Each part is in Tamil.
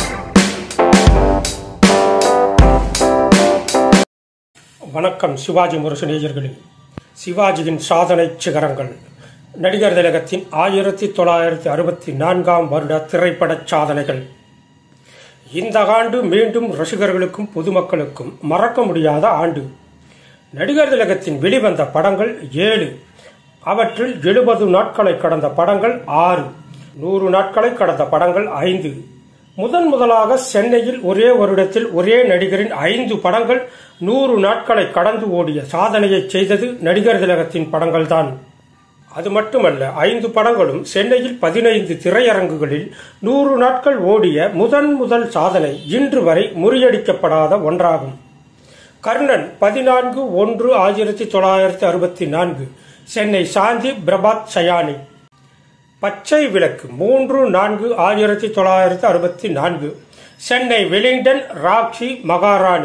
வணக்கம் சிவாஜி முரசு நேயர்களே சிவாஜியின் சாதனை சிகரங்கள் நடிகர் திலகத்தின் ஆயிரத்தி தொள்ளாயிரத்தி அறுபத்தி நான்காம் வருட திரைப்பட சாதனைகள் இந்த ஆண்டு மீண்டும் ரசிகர்களுக்கும் பொதுமக்களுக்கும் மறக்க முடியாத ஆண்டு நடிகர் திலகத்தின் வெளிவந்த படங்கள் ஏழு அவற்றில் எழுபது நாட்களை கடந்த படங்கள் ஆறு நூறு நாட்களை கடந்த படங்கள் ஐந்து முதன் முதலாக சென்னையில் ஒரே வருடத்தில் ஒரே நடிகரின் ஐந்து படங்கள் நூறு நாட்களை கடந்து ஓடிய சாதனையை செய்தது நடிகர் திலகத்தின் படங்கள்தான் அது மட்டுமல்ல ஐந்து படங்களும் சென்னையில் பதினைந்து திரையரங்குகளில் நூறு நாட்கள் ஓடிய முதன் முதல் சாதனை இன்று வரை முறியடிக்கப்படாத ஒன்றாகும் கர்ணன் பதினான்கு ஒன்று ஆயிரத்தி தொள்ளாயிரத்தி அறுபத்தி நான்கு சென்னை சாந்தி பிரபாத் சயானி பச்சை விளக்கு மூன்று நான்கு ஆயிரத்தி தொள்ளாயிரத்தி அறுபத்தி நான்கு சென்னை வெலிங்டன் ராக்ஷி மகாராணி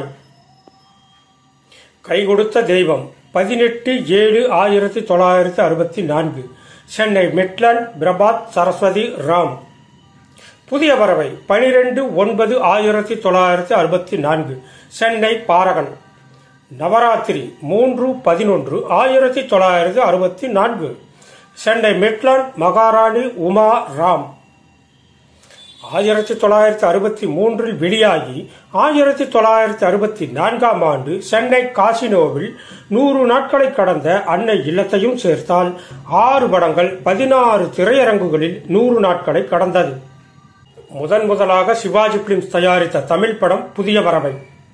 கை கொடுத்த தெய்வம் பதினெட்டு ஏழு ஆயிரத்தி தொள்ளாயிரத்தி அறுபத்தி நான்கு சென்னை மிட்லண்ட் பிரபாத் சரஸ்வதி ராம் புதிய பறவை பனிரெண்டு ஒன்பது ஆயிரத்தி தொள்ளாயிரத்தி அறுபத்தி நான்கு சென்னை பாரகன் நவராத்திரி மூன்று பதினொன்று ஆயிரத்தி தொள்ளாயிரத்தி அறுபத்தி நான்கு சென்னை மிட்லாண்ட் மகாராணி உமா ராம் ஆயிரத்தி தொள்ளாயிரத்தி அறுபத்தி மூன்றில் வெளியாகி ஆயிரத்தி தொள்ளாயிரத்தி அறுபத்தி நான்காம் ஆண்டு சென்னை காசினோவில் நூறு நாட்களை கடந்த அன்னை இல்லத்தையும் சேர்த்தால் ஆறு படங்கள் பதினாறு திரையரங்குகளில் நூறு நாட்களை கடந்தது முதன் முதலாக சிவாஜி பிலிம்ஸ் தயாரித்த தமிழ் படம் புதிய பறவை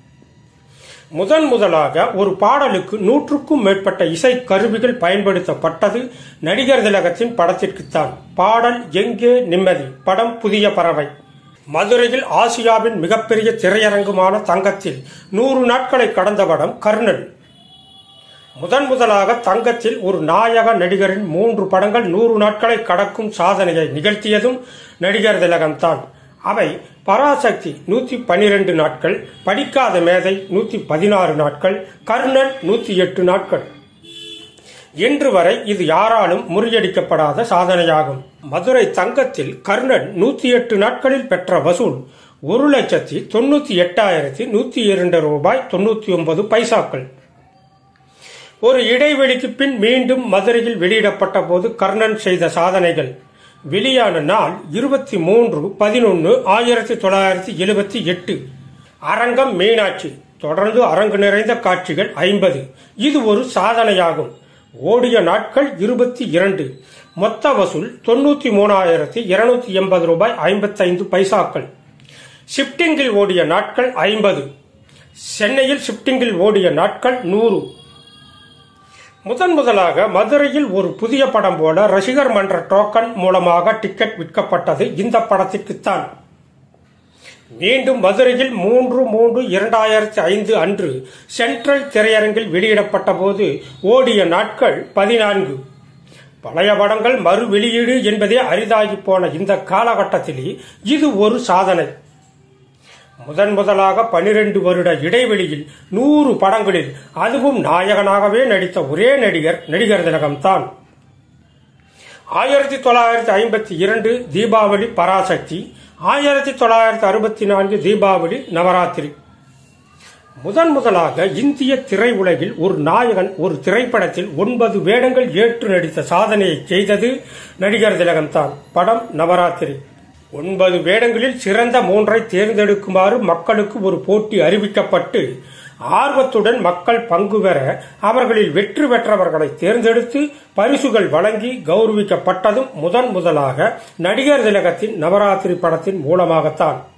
முதன் முதலாக ஒரு பாடலுக்கு நூற்றுக்கும் மேற்பட்ட இசை கருவிகள் பயன்படுத்தப்பட்டது நடிகர் திலகத்தின் படத்திற்குத்தான் பாடல் எங்கே நிம்மதி படம் புதிய பறவை மதுரையில் ஆசியாவின் மிகப்பெரிய திரையரங்குமான தங்கத்தில் நூறு நாட்களை கடந்த படம் கர்ணன் முதன் முதலாக தங்கத்தில் ஒரு நாயக நடிகரின் மூன்று படங்கள் நூறு நாட்களை கடக்கும் சாதனையை நிகழ்த்தியதும் நடிகர் திலகம்தான் அவை பராசக்தி நூத்தி பனிரெண்டு நாட்கள் படிக்காத மேதை நூத்தி பதினாறு நாட்கள் கர்ணன் நூத்தி எட்டு நாட்கள் இன்று வரை இது யாராலும் முறியடிக்கப்படாத சாதனையாகும் மதுரை தங்கத்தில் கர்ணன் நூத்தி எட்டு நாட்களில் பெற்ற வசூல் ஒரு லட்சத்தி தொண்ணூத்தி எட்டாயிரத்தி நூத்தி இரண்டு ரூபாய் தொண்ணூத்தி ஒன்பது பைசாக்கள் ஒரு இடைவெளிக்கு பின் மீண்டும் மதுரையில் வெளியிடப்பட்ட போது கர்ணன் செய்த சாதனைகள் வெளியான நாள் இருபத்தி மூன்று பதினொன்று ஆயிரத்தி தொள்ளாயிரத்தி எழுபத்தி எட்டு அரங்கம் மீனாட்சி தொடர்ந்து அரங்கு நிறைந்த காட்சிகள் ஐம்பது இது ஒரு சாதனையாகும் ஓடிய நாட்கள் இருபத்தி இரண்டு மொத்த வசூல் தொண்ணூத்தி மூணாயிரத்தி இருநூத்தி எண்பது ரூபாய் ஐம்பத்தைந்து பைசாக்கள் ஷிப்டிங்கில் ஓடிய நாட்கள் ஐம்பது சென்னையில் ஷிப்டிங்கில் ஓடிய நாட்கள் நூறு முதன் முதலாக மதுரையில் ஒரு புதிய படம் போல ரசிகர் மன்ற டோக்கன் மூலமாக டிக்கெட் விற்கப்பட்டது இந்த படத்திற்குத்தான் மீண்டும் மதுரையில் மூன்று மூன்று இரண்டாயிரத்தி ஐந்து அன்று சென்ட்ரல் திரையரங்கில் வெளியிடப்பட்ட போது ஓடிய நாட்கள் பதினான்கு பழைய படங்கள் மறு வெளியீடு என்பதே அரிதாகி போன இந்த காலகட்டத்திலே இது ஒரு சாதனை முதன் முதலாக பனிரெண்டு வருட இடைவெளியில் நூறு படங்களில் அதுவும் நாயகனாகவே நடித்த ஒரே நடிகர் நடிகர் திலகம்தான் ஆயிரத்தி தொள்ளாயிரத்தி ஐம்பத்தி இரண்டு தீபாவளி பராசக்தி ஆயிரத்தி தொள்ளாயிரத்தி அறுபத்தி நான்கு தீபாவளி நவராத்திரி முதன் முதலாக இந்திய திரையுலகில் ஒரு நாயகன் ஒரு திரைப்படத்தில் ஒன்பது வேடங்கள் ஏற்று நடித்த சாதனையை செய்தது நடிகர் திலகம்தான் படம் நவராத்திரி ஒன்பது வேடங்களில் சிறந்த மூன்றை தேர்ந்தெடுக்குமாறு மக்களுக்கு ஒரு போட்டி அறிவிக்கப்பட்டு ஆர்வத்துடன் மக்கள் பங்கு பெற அவர்களில் வெற்றி பெற்றவர்களை தேர்ந்தெடுத்து பரிசுகள் வழங்கி கௌரவிக்கப்பட்டதும் முதன் முதலாக நடிகர் திலகத்தின் நவராத்திரி படத்தின் மூலமாகத்தான்